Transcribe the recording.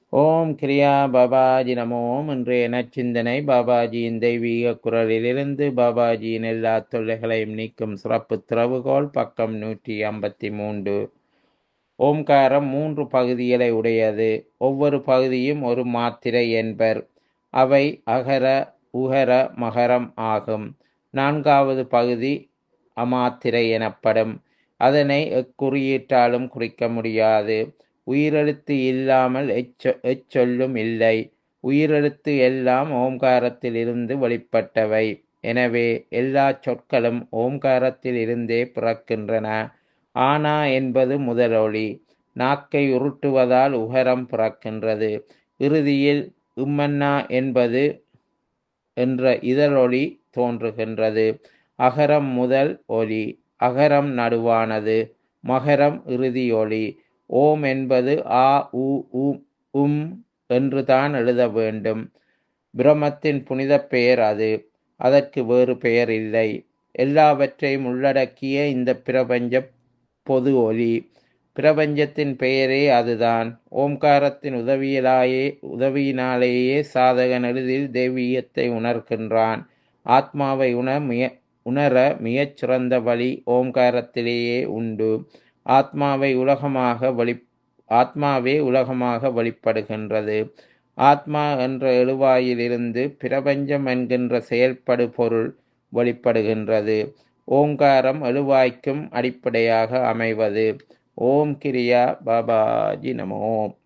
ஓம் கிரியா பாபாஜி நமோம் இன்றைய நச்சிந்தனை பாபாஜியின் தெய்வீக குரலிலிருந்து பாபாஜியின் எல்லா தொல்லைகளையும் நீக்கும் சிறப்பு திறவுகோல் பக்கம் நூற்றி ஐம்பத்தி மூன்று ஓம்காரம் மூன்று பகுதிகளை உடையது ஒவ்வொரு பகுதியும் ஒரு மாத்திரை என்பர் அவை அகர உகர மகரம் ஆகும் நான்காவது பகுதி அமாத்திரை எனப்படும் அதனை எக்குறியீட்டாலும் குறிக்க முடியாது உயிரெழுத்து இல்லாமல் எச்சொ எச்சொல்லும் இல்லை உயிரெழுத்து எல்லாம் ஓம்காரத்தில் இருந்து வெளிப்பட்டவை எனவே எல்லா சொற்களும் ஓம்காரத்தில் இருந்தே பிறக்கின்றன ஆனா என்பது முதலொளி நாக்கை உருட்டுவதால் உகரம் பிறக்கின்றது இறுதியில் உம்மன்னா என்பது என்ற இதழொளி தோன்றுகின்றது அகரம் முதல் ஒலி அகரம் நடுவானது மகரம் இறுதி ஒளி ஓம் என்பது ஆ உ உ உம் என்று தான் எழுத வேண்டும் பிரம்மத்தின் புனித பெயர் அது அதற்கு வேறு பெயர் இல்லை எல்லாவற்றையும் உள்ளடக்கிய இந்த பிரபஞ்ச பொது ஒலி பிரபஞ்சத்தின் பெயரே அதுதான் ஓம்காரத்தின் உதவியிலாயே உதவியினாலேயே சாதகன் எளிதில் தெய்வீகத்தை உணர்கின்றான் ஆத்மாவை உண மிய உணர மிகச் சிறந்த வழி ஓம்காரத்திலேயே உண்டு ஆத்மாவை உலகமாக வழி ஆத்மாவே உலகமாக வெளிப்படுகின்றது ஆத்மா என்ற எழுவாயிலிருந்து பிரபஞ்சம் என்கின்ற செயல்படு பொருள் வெளிப்படுகின்றது ஓங்காரம் எழுவாய்க்கும் அடிப்படையாக அமைவது ஓம் கிரியா பாபாஜி நமோம்